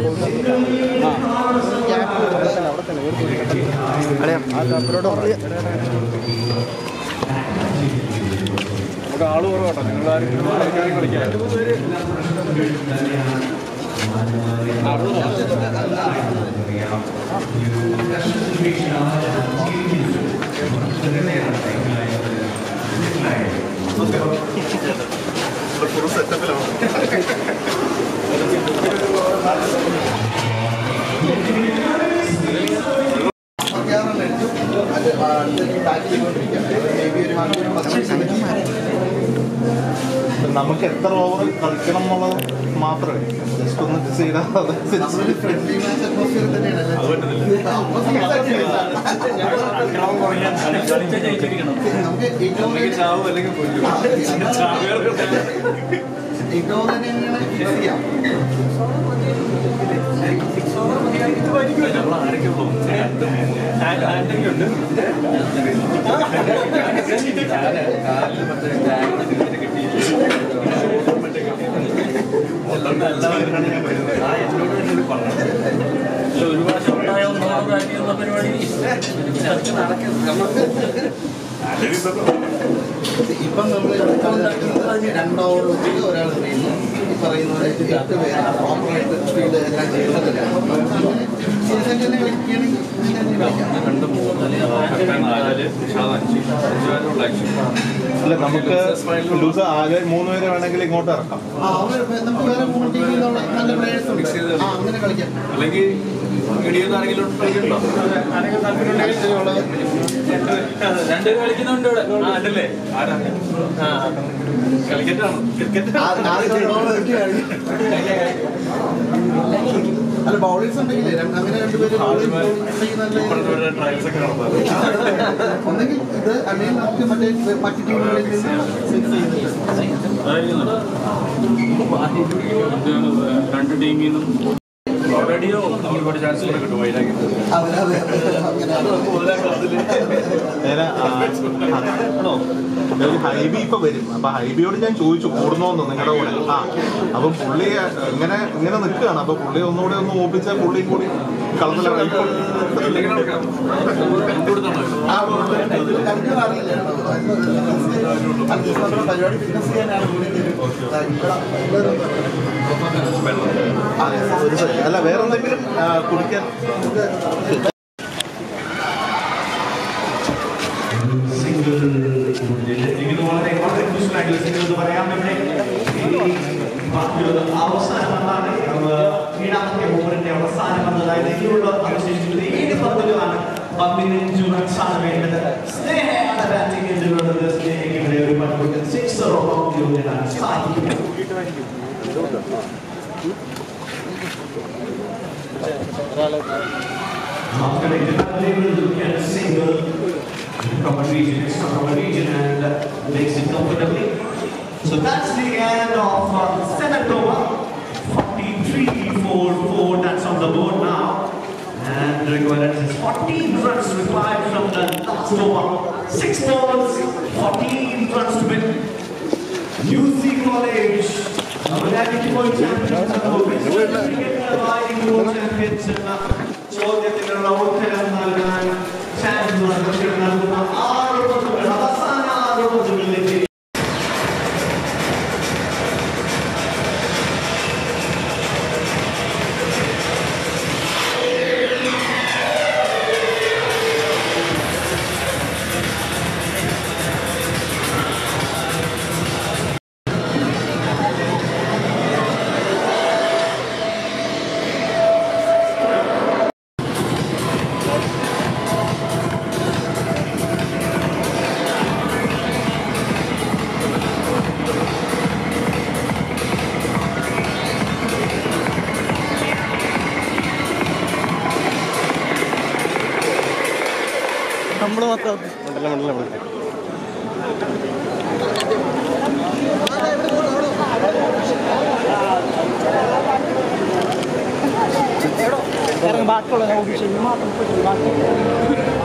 നമുക്ക് ആള് കുറവാട്ടോ നിങ്ങൾ ആരെങ്കിലും കളിക്കാൻ നമുക്ക് എത്ര ഓവർ കളിക്കണം എന്നുള്ളത് മാത്രമേ ജസ്റ്റ് ഒന്ന് ഡിസൈഡ് അതനുസരിച്ച് ഫ്രണ്ട്ലി മാച്ച് അറ്റ്മോസ്ഫിയർ തന്നെയാണ് നമുക്ക് ഏറ്റവും ചാവും അല്ലെങ്കിൽ കൊല്ലും ഏറ്റവും തന്നെയാണ് ഫിക്സ് ചെയ്യാം ഒരു പ്രാവശ്യം ഉണ്ടായ ഒന്നാമത് ആക്കിയുള്ള പരിപാടി ഇപ്പം നമ്മൾ രണ്ട് ഓവർ വെച്ചിട്ട് ഒരാൾ എറിയുന്നു ഈ പറയുന്ന പോലെ എട്ട് പേര് പ്രോപ്പറായിട്ട് ഫീൽഡ് എല്ലാം ചെയ്യുന്നതിലാണ് സീസൺ തന്നെ കളിക്കുകയാണെങ്കിൽ ഇതിനെ കളിക്കാം രണ്ട് മൂന്ന് നാല് അഞ്ച് അഞ്ചുള്ള ആക്ഷൻ അല്ല നമുക്ക് ലൂസ് ആകെ മൂന്ന് പേര് വേണമെങ്കിൽ ഇങ്ങോട്ട് ഇറക്കാം ആ അവർ നമുക്ക് വേറെ മൂന്ന് ടീമിൽ നിന്നുള്ള നല്ല പ്ലേയേഴ്സ് ഉണ്ട് ആ അങ്ങനെ കളിക്കാം അല്ലെങ്കിൽ ഇടിയുന്ന ആരെങ്കിലും കളിക്കണ്ടോ രണ്ട് കളിക്കുന്നുണ്ട് ഇവിടെ ആ ഉണ്ടല്ലേ ആരാ ക്രിക്കറ്റാണോ ക്രിക്കറ്റ് ആ- ആദ്യം രണ്ട് over വെക്കുകയാണ്. അല്ല ബൗളേഴ്സ് ഉണ്ടെങ്കിലേ രണ്ട് അങ്ങനെ രണ്ടുപേര് bowlers ഉണ്ടെങ്കിൽ നല്ല ട്രയൽസ് ഒക്കെ നടത്താറ് ഒന്നെങ്കിൽ ഇത് അല്ലെങ്കിൽ നമുക്ക് മറ്റേ മറ്റു ടീമുകളിൽ നിന്ന് മിക്സ് ചെയ്തിട്ട് രണ്ട് ടീമിൽ നിന്നും ഓൾറെഡിയോ ഒരുപാട് ചാൻസ് കൂടെ കിട്ടും വൈരാഗ്യം അതെ അതെ നേരെ ആ, ആണോ ഒരു ഹൈബി ഇപ്പൊ വരും അപ്പൊ ഹൈബിയോട് ഞാൻ ചോദിച്ചു കൂടുന്നോന്ന് നിങ്ങളുടെ കൂടെ ആ അപ്പൊ പുള്ളി ഇങ്ങനെ ഇങ്ങനെ നിൽക്കുകയാണ് അപ്പൊ പുള്ളി ഒന്നുകൂടെ ഒന്ന് ഓപ്പിച്ചാൽ പുള്ളി കൂടി കളത്തിലിറങ്ങി കളിക്കാൻ അറിയില്ല പരിപാടി ഫിറ്റ്നസ് ചെയ്യാനാണ് ആ, ഒരു second. അല്ല വേറെ എന്തെങ്കിലും ആ, കുടിക്കാൻ സിംഗിൾ എനിക്ക് വളരെ വളരെ ക്രൂഷ്യലായിട്ടുള്ള സിംഗിൾ എന്ന് പറയാൻ ഇവിടെ ഈ ബാക്കിയുള്ള അവസാനമാണ് ഏഴാമത്തെ ഓവറിന്റെ അവസാനം വന്നതായത് ഇനിയുള്ള അവശേഷിക്കുന്നത് ഏഴ് പന്തുകളാണ് പതിനഞ്ച് റൺസാണ് വേണ്ടത് സ്നേഹമാണ് ബാറ്റിംഗ് എന്നുള്ളത് സ്നേഹയ്ക്ക് ഇവിടെ ഒരു പണ്ട് സിക്സറോ നേടാൻ സാധിക്കും After a unable get a single cover region, extra cover region and uh, makes it comfortably. So that's the end of uh, seventh over. 43 4 4, that's on the board now. And required is 14 runs required from the last over. Six balls, 14 runs to win. UC College, American World Champions, World Champions, ചോദ്യത്തിനുള്ള ഉത്തരം നൽകാൻ chance നൽകുന്ന ആറ് പന്തുകൾ അവസാന ആറ് പന്തുകളിലേക്ക് ഇറങ്ങി ബാക്കിയുള്ള ഓഫീസിൽ മാത്രം പോയിട്ട് ബാക്കി